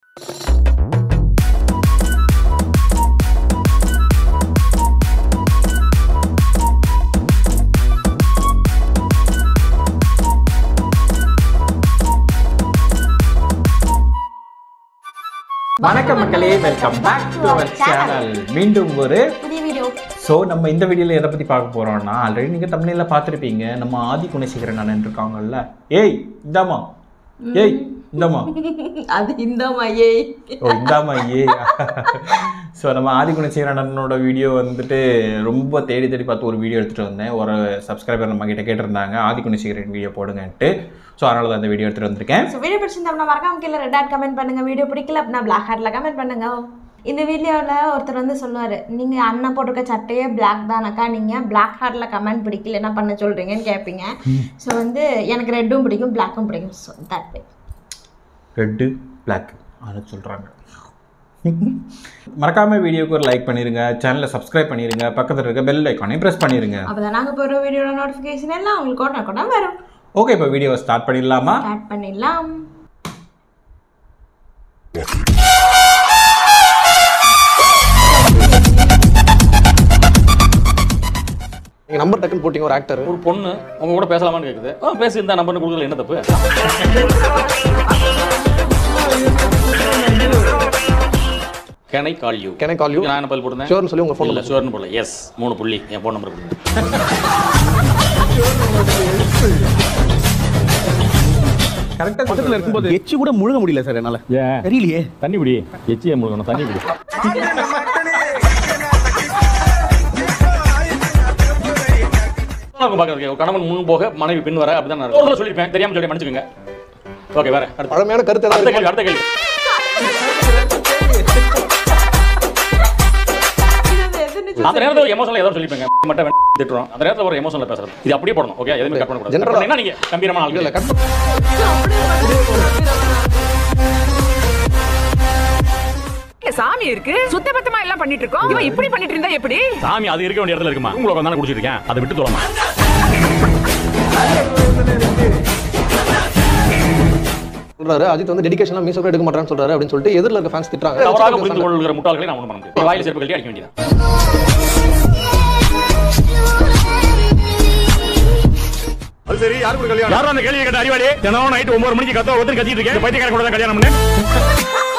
வணக்கம் மக்களே welcome back to our channel மீண்டும் ஒரு புதிய வீடியோ ஸோ நம்ம இந்த வீடியோவில் எதை பற்றி பார்க்க போகிறோம்னா ஆல்ரெடி நீங்கள் தமிழில் பார்த்துருப்பீங்க நம்ம ஆதி குணசேகரன் அண்ணன் இருக்காங்கல்ல ஏய் இந்தாமா ஏய் இந்தாமா அது இந்த மையே ஓ இந்தாமா ஏ ஸோ நம்ம ஆதி குணசேகரன் அண்ணனோட வீடியோ வந்துட்டு ரொம்ப தேடி தேடி பார்த்து ஒரு வீடியோ எடுத்துகிட்டு வந்தேன் ஒரு சப்ஸ்கிரைபர் நம்ம கிட்ட கேட்டிருந்தாங்க ஆதி குணசேகரன் வீடியோ போடுங்கன்ட்டு ஸோ அதனால தான் இந்த வீடியோ எடுத்துகிட்டு வந்திருக்கேன் ஸோ வீடியோ பிடிச்சிருந்தா மறக்காம கீழே ரெட் ஹார்ட் கமெண்ட் பண்ணுங்க வீடியோ பிடிக்கல அப்படின்னா பிளாக் ஹார்ட்ல கமெண்ட் பண்ணுங்க இந்த வீடியோவில் ஒருத்தர் வந்து சொல்லுவார் நீங்கள் அண்ணன் போட்டிருக்க சட்டையே பிளாக் தானக்கா நீங்கள் பிளாக் ஹார்ட்டில் கமெண்ட் பிடிக்கல என்ன பண்ண சொல்கிறீங்கன்னு கேட்பீங்க ஸோ வந்து எனக்கு ரெட்டும் பிடிக்கும் பிளாக்கும் பிடிக்கும் so that way red black அதை சொல்கிறாங்க மறக்காம வீடியோக்கு ஒரு லைக் பண்ணிருங்க சேனலை சப்ஸ்கிரைப் பண்ணிருங்க பக்கத்தில் இருக்க பெல் ஐக்கானையும் ப்ரெஸ் பண்ணிருங்க அப்போ தான் நாங்கள் போகிற வீடியோட நோட்டிஃபிகேஷன் எல்லாம் உங்களுக்கு உடனே கூட வரும் ஓகே இப்போ வீடியோவை ஸ்டார்ட் பண்ணிடலாமா ஸ்டார்ட் பண்ணிடலாம் நீங்க நம்பர் டக்குன்னு போட்டீங்க ஒரு ஆக்டர் ஒரு பொண்ணு உங்க கூட பேசலாமான்னு கேக்குது ஆ பேசி இந்த நம்பர் கொடுக்கல என்ன தப்பு can I call you can I call you நான் என்ன பதில் போட்டிருந்தேன் ஷோர்னு சொல்லி உங்க ஃபோன் இல்ல ஷுவர்னு போடல எஸ் மூணு புள்ளி என் ஃபோன் நம்பர் கொடுங்க கரெக்டாக பக்கத்துல இருக்கும்போது எச்சி கூட முழுங்க முடியல சார் என்னால தெரியலையே தண்ணி குடி எச்சியை முழுகணும் தண்ணி குடி பார்க்கறதுக்கு கணவன் முன் போக மனைவி பின் வர அப்படிதான் நான் ஒரு சொல்லியிருப்பேன் தெரியாம சொல்லி மன்னிச்சுக்கோங்க ஓகே வேற அடுத்த பழமையான கருத்து ஏதாவது அடுத்த இருக்கா? கேள்வி அடுத்த கேள்வி அந்த நேரத்துல ஒரு எமோஷனல் ஏதோ சொல்லிப்பேங்க மட்டும் வேணா திட்டுறோம் அந்த நேரத்துல ஒரு எமோஷனல் பேசுறது இது அப்படியே போடணும் ஓகே எதுவுமே கட் பண்ணக்கூடாது General Cut பண்ணீங்கன்னா நீங்க கம்பீரமான ஆள் இல்ல இல்ல கட் சாமி இருக்கு சுத்தபத்தமா எல்லாம் பண்ணிட்டு இருக்கோம் இவன் இப்படி பண்ணிட்டு இருந்தா எப்படி சாமி அது இருக்க வேண்டிய இடத்துல இருக்குமா உங்களுக்கு உட்காந்து குடிச்சிட்டு இருக்கேன் அதை விட்டு தொலைமா சொல்றாரு அஜித் வந்து டெடிகேஷன்லாம் மீசோ கூட எடுக்க மாட்டான்னு சொல்றாரு அப்படின்னு சொல்லிட்டு எதிரில் இருக்க ஃபேன்ஸ் திட்டுறாங்க தவறாக புரிந்து கொள்கிற முட்டாள்களை நான் ஒண்ணு பண்ண முடியும் வாயில செருப்பு கழட்டி அடிக்க வேண்டியதான் யாரும் அந்த கேள்வி கேட்ட அறிவாளி தினம் நைட் ஒன்பது மணிக்கு கத்த ஒருத்தர் கத்திட்டு இருக்கேன் பைத்தியக்கார கூட தான் கல்யாணம் பண்ணேன்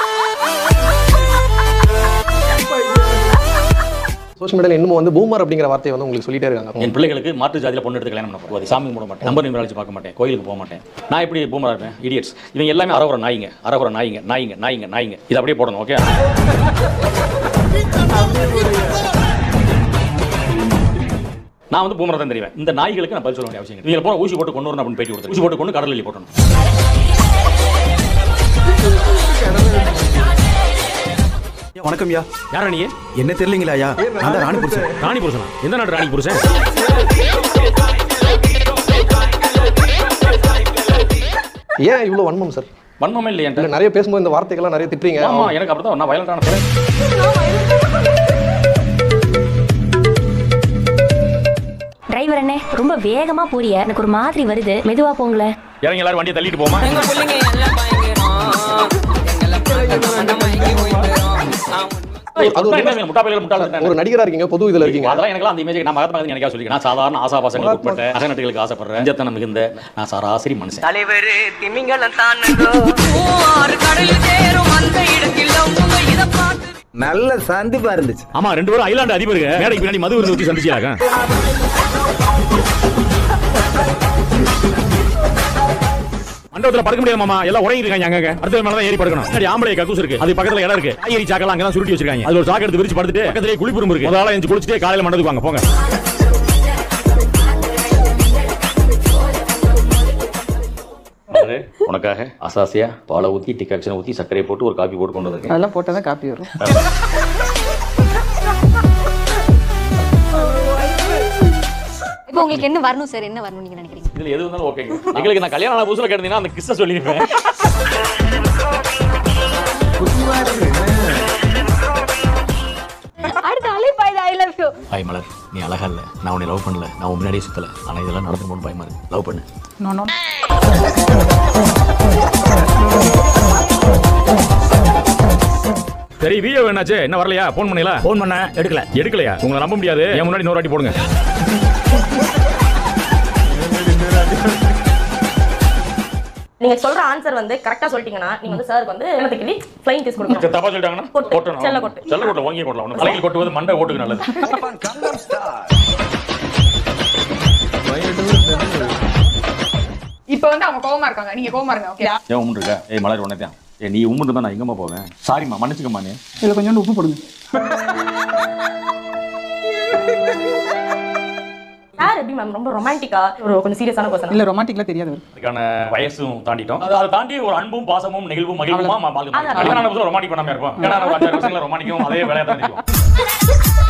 சோஷியல் மீடியால இன்னும் வந்து பூமர் அப்படிங்கிற வார்த்தையை வந்து உங்களுக்கு சொல்லிட்டே இருக்காங்க என் பிள்ளைகளுக்கு மாற்று ஜாதியில பொண்ணு எடுத்து கல்யாணம் பண்ண போகுது சாமி போட மாட்டேன் நம்பர் நிமிடம் பார்க்க மாட்டேன் கோயிலுக்கு போக மாட்டேன் நான் எப்படி பூமரா இருப்பேன் இடியட்ஸ் இவங்க எல்லாமே அறகுற நாய்ங்க அறகுற நாய்ங்க நாய்ங்க நாய்ங்க நாய்ங்க இது அப்படியே போடணும் ஓகே நான் வந்து பூமரா தான் தெரிவேன் இந்த நாய்களுக்கு நான் பதில் சொல்ல வேண்டிய அவசியம் இல்லை. இவங்க போன ஊசி போட்டு கொண்டு வரணும் அப்படின்னு பேட்டி கொடுத்து ஊசி போட்டு கொண்டு கடலில் போட்டணும் ஐயா, வணக்கம் ஐயா யாரா நீ என்ன தெரியலீங்களா ஐயா நான் தான் ராணி புருஷன் ராணி புருஷனா எந்த நாட்டு ராணி புருஷன் ஏன் இவ்வளவு வன்மம் சார் வன்மமே இல்லை இல்ல என்கிட்ட நிறைய பேசும்போது இந்த வார்த்தைகள்லாம் நிறைய திட்டுறீங்க ஆமா எனக்கு அப்படிதான் நான் வயலண்டான பேர் டிரைவர் அண்ணே ரொம்ப வேகமா போறிய எனக்கு ஒரு மாதிரி வருது மெதுவா போங்களேன் இறங்கி எல்லாரும் வண்டியை தள்ளிட்டு போமா அது ஒரு என்ன முட்டா பையில முட்டாள் ஒரு இருக்காங்க. நடிகரா இருக்கீங்க பொது இதுல இருக்கீங்க அதெல்லாம் எனக்கு அந்த இமேஜ் நான் மகாத்மா காந்தி எனக்கா சொல்லிக்கிறேன் நான் சாதாரண ஆசாபாசங்களுக்கு உட்பட்ட அகநட்டுகளுக்கு ஆசைப்படுறேன் அஞ்சத்தனம் மிகுந்த நான் சராசரி மனுஷன் தலைவர் திமிங்கலம் தானோ ஆறு கடலில் சேரும் அந்த இடத்தில் அவங்க இதை பார்த்து நல்ல சந்திப்பா இருந்துச்சு ஆமா ரெண்டு பேரும் ஐலாண்டு அதிபருங்க மேடைக்கு பின்னாடி மது விருந்து ஊற்றி சந்திச்சாங்க மண்டபத்துல படுக்க முடியாது மாமா எல்லாம் உறங்கி இருக்காங்க அங்க அடுத்த மேல தான் ஏறி படுக்கணும் முன்னாடி ஆம்பளை கக்கூஸ் இருக்கு அது பக்கத்துல இடம் இருக்கு காய்கறி சாக்கெல்லாம் அங்க தான் சுருட்டி வச்சிருக்காங்க அது ஒரு சாக்கு எடுத்து விரிச்சு படுத்துட்டு பக்கத்துலயே குளிப்புறம் இருக்கு முதல்ல எஞ்சி குளிச்சுட்டு காலையில மண்டபத்துக்கு வாங்க போங்க உனக்காக அசாசியா பாலை ஊத்தி டிகாக்ஷன் ஊத்தி சர்க்கரை போட்டு ஒரு காபி போட்டு கொண்டு வந்திருக்கேன் அதெல்லாம் போட்டால் தான் காப்பி வரும் இப்போ உங்களுக்கு என்ன வரணும் சார் என்ன வரணும் நீங்க நினைக்கிறீங்க இதுல எது வந்தாலும் ஓகே எங்களுக்கு நான் கல்யாணம் ஆன புதுசுல கேட்டீங்கன்னா அந்த கிஸ்ஸ சொல்லியிருப்பேன் அடுத்த அழைப்பாய் I love you hi Malar நீ அழகா இல்ல நான் உன்னை லவ் பண்ணல நான் உன் முன்னாடியே சுத்தல ஆனா இதெல்லாம் நடந்து போன பயமா இருக்கு லவ் பண்ணு நோ நோ சரி வீடியோ என்னாச்சு என்ன வரலையா ஃபோன் பண்ணல ஃபோன் பண்ண எடுக்கல எடுக்கலையா உங்களை நம்ப முடியாது என் முன்னாடி இன்னொரு வாட்டி போடுங்க நீங்க சொல்ற ஆன்சர் வந்து கரெக்டா சொல்லிட்டீங்கன்னா நீங்க வந்து சாருக்கு வந்து எனக்கு கிளி ஃப்ளைங் கிஸ் கொடுக்கணும் சரி, தப்பா சொல்லிட்டாங்கன்னா கொட்டு. கொட்டணும் செல்ல கொட்டு. செல்ல கொட்டு வாங்கி கொட்டலாம் ஒண்ணு தலையில் கொட்டுவது மண்டை ஓட்டுக்கு நல்லது இப்போ வந்து அவங்க கோவமா இருக்காங்க நீங்க கோவமா இருங்க ஓகே ஏன் உம்முன்னு இருக்க ஏய் மலர் உடனே தான் ஏய் நீ உம்முன்னு தான் நான் எங்கம்மா போவேன் சாரிம்மா மன்னிச்சுக்கம்மா நீ இதுல கொஞ்சோண்டு உப்பு போடுங்க சார் எப்படி மேம் ரொம்ப ரொமான்டிக்கா ஒரு கொஞ்சம் சீரியஸான பர்சன் இல்ல ரொமான்டிக்லாம் தெரியாது அவருக்கு. அதுக்கான வயசும் தாண்டிட்டோம் அது அதை தாண்டி ஒரு அன்பும் பாசமும் நெகிழ்வும் மகிழ்வுமா அதான். கல்யாணம் புதுசுல ரொமானிக் பண்ணாம இருப்போம் ஏன்னா ஒரு அஞ்சாறு வருஷங்கள ரொமானிக்கும் அதே வேலையா தான் இருக்கும்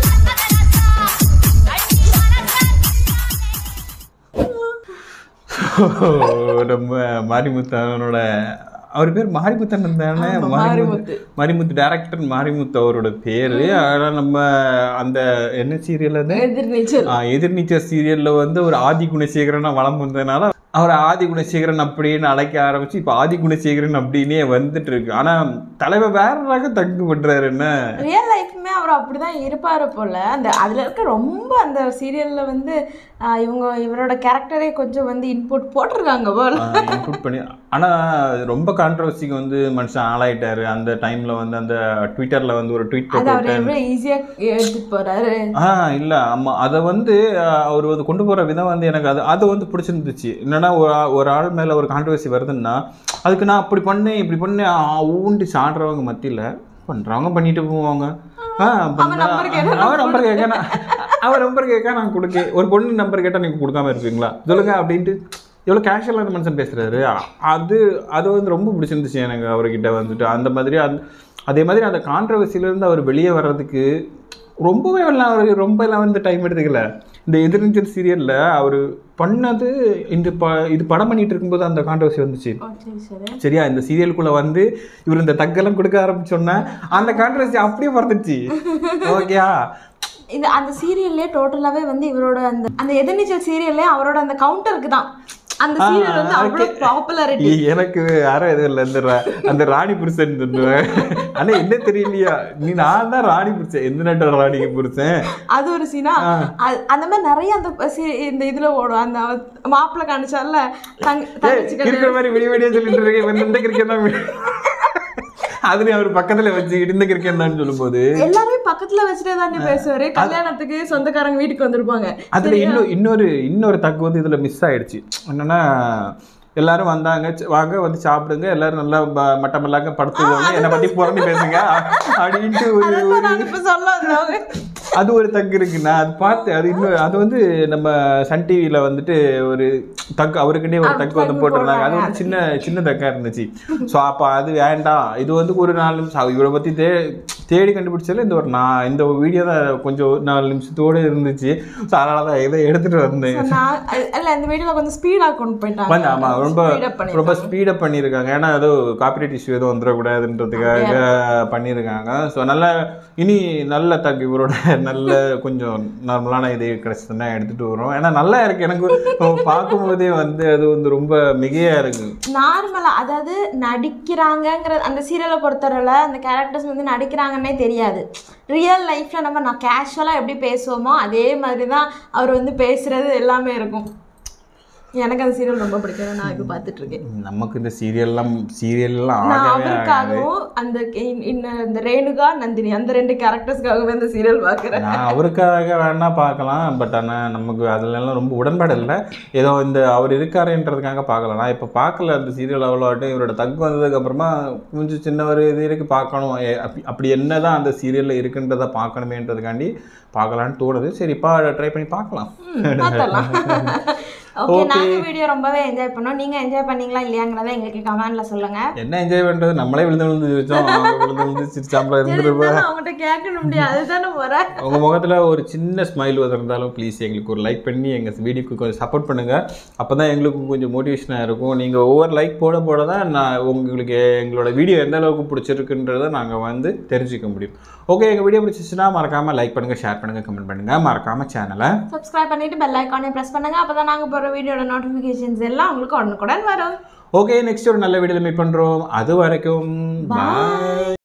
நம்ம மாரிமுத்தனோட அவர் பேர் மாரிமுத்தன் தானே மாரிமுத்து மாரிமுத்து டேரக்டர் மாரிமுத்து அவரோட பேரு ஆனா நம்ம அந்த என்ன சீரியல் அது எதிர்நீச்சல் ஆ, எதிர்நீச்சல் சீரியல்ல வந்து ஒரு ஆதி குணசேகரனா வளம் வந்ததுனால அவர் ஆதி குணசேகரன் அப்படின்னு அழைக்க ஆரம்பிச்சு இப்ப ஆதி குணசேகரன் அப்படின்னே வந்துட்டு இருக்கு ஆனா தலைவர் வேற ரக தங்கு பண்றாரு என்ன ரியல் லைஃப்மே அவர் அப்படிதான் இருப்பாரு போல அந்த அதுல இருக்க ரொம்ப அந்த சீரியல்ல வந்து ஆஹ், இவங்க இவரோட கேரக்டரே கொஞ்சம் வந்து இன்புட் போட்டிருக்காங்க போல இன்புட் பண்ணி ஆனா ரொம்ப கான்ட்ரவர்சிக்கு வந்து மனுஷன் ஆளாயிட்டாரு அந்த டைம்ல வந்து அந்த ட்விட்டர்ல வந்து ஒரு ட்வீட் அது அவர் போட்டு எவ்வளவு ஈஸியா எடுத்துட்டு போறாரு ஆ இல்ல ஆமா அதை வந்து அஹ், அவர் வந்து கொண்டு போற விதம் வந்து எனக்கு அது அது வந்து பிடிச்சிருந்துச்சு என்னன்னா ஒரு ஆ- ஒரு ஆள் மேல ஒரு கான்ட்ரவர்சி வருதுன்னா அதுக்கு நான் அப்படி பண்ணேன் இப்படி பண்ணேன் ஆ, ஊண்டி சாடுறவங்க மத்தியில பண்றவங்க பண்ணிட்டு போவாங்க ஆ, பண்ணா- number கேட்டா அவன் நம்பர் கேட்க நான் அவன் நம்பர் கேட்க நான் கொடுக்க ஒரு பொண்ணு நம்பர் கேட்டா நீங்க கொடுக்காம இருப்பீங்களா சொல்லுங்க அப்படின்ட்டு எவ்வளோ கேஷுவலாக அந்த மனுஷன் பேசுறாரு அ- அது அது வந்து ரொம்ப பிடிச்சிருந்துச்சு எனக்கு அவர்கிட்ட வந்துட்டு அந்த மாதிரி அந்த அதே மாதிரி அந்த கான்ட்ரவர்சிலேருந்து அவர் வெளியே வர்றதுக்கு ரொம்பவே எல்லாம் அவர் ரொம்ப எல்லாம் வந்து டைம் எடுத்துக்கல இந்த எதிர்நீச்சல் சீரியலில் அவர் பண்ணது இந்த ப இது படம் பண்ணிட்டு இருக்கும்போது அந்த கான்ட்ரவர்சி வந்துச்சு ஓ, சரி சரி சரியா இந்த சீரியலுக்குள்ள வந்து இவர் இந்த தக்கெல்லாம் கொடுக்க ஆரம்பிச்சோன்னா அந்த கான்ட்ரவர்சி அப்படியே பறந்துச்சு ஓகேயா இது அந்த சீரியல்லே டோட்டலாவே வந்து இவரோட அந்த அந்த எதிர்நீச்சல் சீரியல்லே அவரோட அந்த கவுண்டருக்கு தான் அந்த சீரியல் வந்து அவ்வளவு பாப்புலாரிட்டி எனக்கு யாரும் எதுவும் இல்லை இந்த ரா- அந்த ராணி புருஷன் சொல்லுவேன் ஆனா என்ன தெரியலையா நீ நான் தான் ராணி புருஷன் எந்த நாட்டோட ராணிக்கு புருஷன் அது ஒரு சீனா அந்த மாதிரி நிறைய அந்த சி- இந்த இதுல ஓடும் அந்த மாப்பிள்ளை காணிச்சால தங்க தங்கச்சி இருக்கிற கல்யாணம். மாதிரி விடிய விடிய சொல்லிட்டு இருக்கேன் இவன் இந்த கிரிக்கெட் தான் அதுலயும் அவர் பக்கத்துல வச்சுக்கிட்டு இந்த கிரிக்கெட் தான் சொல்லும்போது எல்லாரையும் பக்கத்துல வச்சுட்டே தானே பேசுவாரு கல்யாணத்துக்கு சொந்தக்காரங்க வீட்டுக்கு வந்திருப்பாங்க அதுல சரியா? இன்னும் இன்னொரு இன்னொரு தக்கு வந்து இதுல மிஸ் ஆயிடுச்சு என்னன்னா எல்லாரும் வந்தாங்க ச- வாங்க வந்து சாப்பிடுங்க எல்லாரும் நல்லா ப- மட்டமல்லாக்க படுத்துக்குவாங்க என்னை பத்தி புறணி பேசுங்க அப்படின்ட்டு ஒரு அதான் ஒரு நான் இப்ப சொல்ல வந்தவங்க. அது ஒரு தக்கு இருக்கு நான் அது பார்த்து அது இன்னும் அது வந்து நம்ம சன் டிவியில வந்துட்டு ஒரு தக்கு அவருக்கிட்டே ஒரு அப்படி தக்கு வந்து தக்கு போட்டிருந்தாங்க அது போடுறாங்க. வந்து சின்ன சின்ன தக்கா இருந்துச்சு ஸோ அப்போ அது வேண்டாம் இது வந்து ஒரு நாலு நிமிஷம் இவரை பத்தி தே தேடி கண்டுபிடிச்சாலும் இந்த ஒரு நான் இந்த வீடியோ தான் கொஞ்சம் ஒரு நாலு நிமிஷத்தோடு இருந்துச்சு ஸோ அதனால தான் இதை எடுத்துட்டு வந்தேன் So, நான் அ- இல்ல இந்த வீடியோல கொஞ்சம் ஸ்பீடா கொண்டு போயிட்டாங்க வந்து ஆமா ரொம்ப Speed up பண்ணிருக்காங்க. ரொம்ப ஸ்பீடப் பண்ணியிருக்காங்க ஏன்னா ஏதோ காப்பிரைட் இஷ்யூ எதுவும் வந்துடக்கூடாதுன்றதுக்காக பண்ணியிருக்காங்க ஸோ நல்ல இனி நல்ல தக்கு இவரோட நல்ல கொஞ்சம் நார்மலான இது கிடைச்சதுன்னா எடுத்துட்டு வரோம் ஏன்னா நல்லா இருக்கு எனக்கு பார்க்கும்போதே வந்து அது வந்து ரொம்ப மிகையா இருக்கு நார்மலா அதாவது நடிக்கிறாங்கங்கிற அந்த சீரியலை பொறுத்தவரையில அந்த கேரக்டர்ஸ் வந்து நடிக்கிறாங்கன்னே தெரியாது ரியல் லைஃப்ல நம்ம நான் கேஷுவலா எப்படி பேசுவோமோ அதே மாதிரி தான் அவர் வந்து பேசுறது எல்லாமே இருக்கும் எனக்கு அந்த சீரியல் ரொம்ப பிடிக்கும் நான் இப்போ பார்த்துட்டு இருக்கேன் நமக்கு இந்த சீரியல்லாம் சீரியல்லாம் நான் ஆகவே ஆகாது அவருக்காகவும் அந்த இன்- இன்ன- இந்த ரேணுகா நந்தினி அந்த ரெண்டு கேரக்டர்ஸ்க்காகவே அந்த சீரியல் பார்க்குறேன் நான் அவருக்காக வேணா பார்க்கலாம் பட் ஆனால் நமக்கு அதுல எல்லாம் ரொம்ப உடன்பாடு இல்லை ஏதோ இந்த அவர் இருக்காருன்றதுக்காக பார்க்கலாம் நான் இப்போ பார்க்கல அந்த சீரியல் அவ்வளோட்டும் இவரோட தக்கு வந்ததுக்கு அப்புறமா கொஞ்சம் சின்ன ஒரு இது இருக்கு பார்க்கணும் ஏ, அப்படி அப்படி என்னதான் அந்த சீரியலில் இருக்குன்றதை பார்க்கணுமேன்றதுக்காண்டி பார்க்கலான்னு தோணுது சரிப்பா ட்ரை பண்ணி பார்க்கலாம் பார்த்தலாம் ஓகே Okay. நாங்க வீடியோ ரொம்பவே என்ஜாய் பண்ணோம் நீங்க என்ஜாய் பண்ணீங்களா இல்லையாங்கிறத எங்களுக்கு கமெண்ட்ல சொல்லுங்க என்ன என்ஜாய் பண்ணுறது நம்மளே விழுந்து விழுந்து சிரிச்சோம் அவங்க விழுந்து விழுந்து சிரிச்சாம்பல சரி, இருந்துருப்பா இருந்தாலும் அவங்ககிட்ட கேட்கணும் முடியாது அதுதானே போறேன் உங்கள் முகத்தில் ஒரு சின்ன ஸ்மைல் வந்திருந்தாலும் ப்ளீஸ் எங்களுக்கு ஒரு லைக் பண்ணி எங்கள் வீடியோக்கு கொஞ்சம் சப்போர்ட் பண்ணுங்கள் அப்போ தான் எங்களுக்கும் கொஞ்சம் மோட்டிவேஷனாக இருக்கும் நீங்கள் ஒவ்வொரு லைக் போட போட தான் நான் உங்களுக்கு எங்களோட வீடியோ எந்த அளவுக்கு பிடிச்சிருக்குன்றதை நாங்கள் வந்து தெரிஞ்சுக்க முடியும் ஓகே எங்கள் வீடியோ பிடிச்சிச்சுன்னா மறக்காமல் லைக் பண்ணுங்கள் ஷேர் பண்ணுங்கள் கமெண்ட் பண்ணுங்கள் மறக்காமல் சேனலை சப்ஸ்கிரைப் பண்ணிட்டு பெல் ஐக்கானே பிரஸ் பண்ணுங்க அப்பதான் நாங்க போற வீடியோட நோட்டிபிகேஷன்ஸ் எல்லாம் உங்களுக்கு உடனுக்குடன் வரும் ஓகே நெக்ஸ்ட் ஒரு நல்ல வீடியோவில் மீட் பண்ணுறோம் அது வரைக்கும் பாய்